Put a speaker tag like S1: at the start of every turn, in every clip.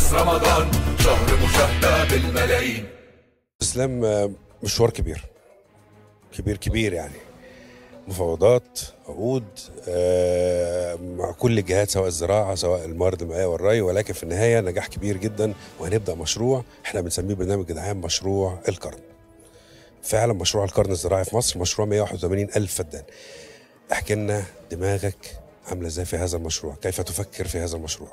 S1: خلاص رمضان شهر مشاهدة بالملايين
S2: اسلام آه، مشوار كبير كبير كبير يعني مفاوضات عقود آه، مع كل الجهات سواء الزراعه سواء الموارد المائيه والري ولكن في النهايه نجاح كبير جدا وهنبدا مشروع احنا بنسميه برنامج العام مشروع القرن فعلا مشروع القرن الزراعي في مصر مشروع 181 الف فدان احكي لنا دماغك عامله ازاي في هذا المشروع كيف تفكر في هذا المشروع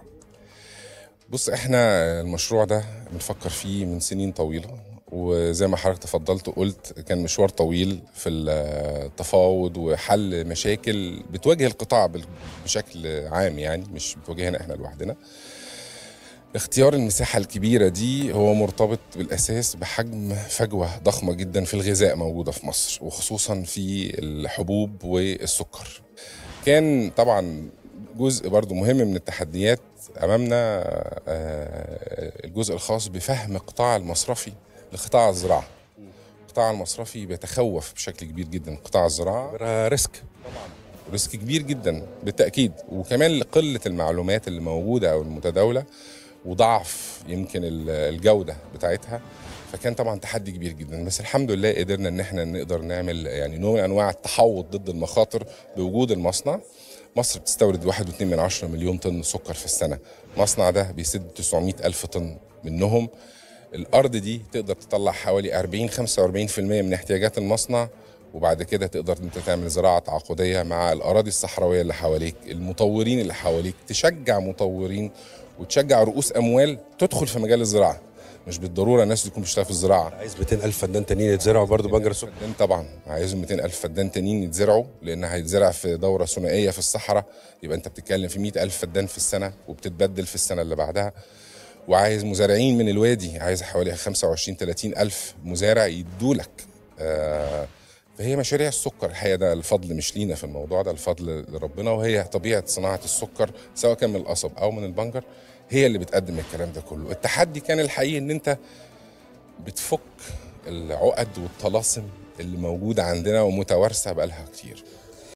S3: بص احنا المشروع ده بنفكر فيه من سنين طويلة وزي ما حضرتك تفضلت وقلت كان مشوار طويل في التفاوض وحل مشاكل بتواجه القطاع بال- بشكل عام يعني مش بتواجهنا احنا لوحدنا اختيار المساحة الكبيرة دي هو مرتبط بالأساس بحجم فجوة ضخمة جدا في الغذاء موجودة في مصر وخصوصا في الحبوب والسكر كان طبعا جزء برضو مهم من التحديات أمامنا آه، الجزء الخاص بفهم القطاع المصرفي لقطاع الزراعة القطاع المصرفي بيتخوف بشكل كبير جدا من قطاع الزراعة
S2: آه، ريسك
S3: ريسك كبير جدا بالتاكيد وكمان لقله المعلومات اللي موجوده او المتداوله وضعف يمكن ال- الجوده بتاعتها فكان طبعا تحدي كبير جدا بس الحمد لله قدرنا ان احنا نقدر نعمل يعني نوع من انواع التحوط ضد المخاطر بوجود المصنع مصر بتستورد 1.2 من عشرة مليون طن سكر في السنه المصنع ده بيسد 900 الف طن منهم الارض دي تقدر تطلع حوالي 40 45% من احتياجات المصنع وبعد كده تقدر انت تعمل زراعه تعاقديه مع الاراضي الصحراويه اللي حواليك المطورين اللي حواليك تشجع مطورين وتشجع رؤوس اموال تدخل في مجال الزراعه مش بالضروره الناس تكون بتشتغل في الزراعه
S2: عايز 200 الف فدان تانيين يتزرعوا برضه بنجر السكر
S3: فدان طبعا عايزهم 200 الف فدان تانيين يتزرعوا لان هيتزرع في دوره ثنائيه في الصحراء يبقى انت بتتكلم في 100 الف فدان في السنه وبتتبدل في السنه اللي بعدها وعايز مزارعين من الوادي عايز حوالي 25 30 الف مزارع يدولك آه فهي مشاريع السكر الحقيقه ده الفضل مش لينا في الموضوع ده الفضل لربنا وهي طبيعه صناعه السكر سواء كان من القصب او من البنجر هي اللي بتقدم الكلام ده كله التحدي كان الحقيقي ان انت بتفك العقد والطلاسم اللي موجوده عندنا ومتوارثه بقالها كتير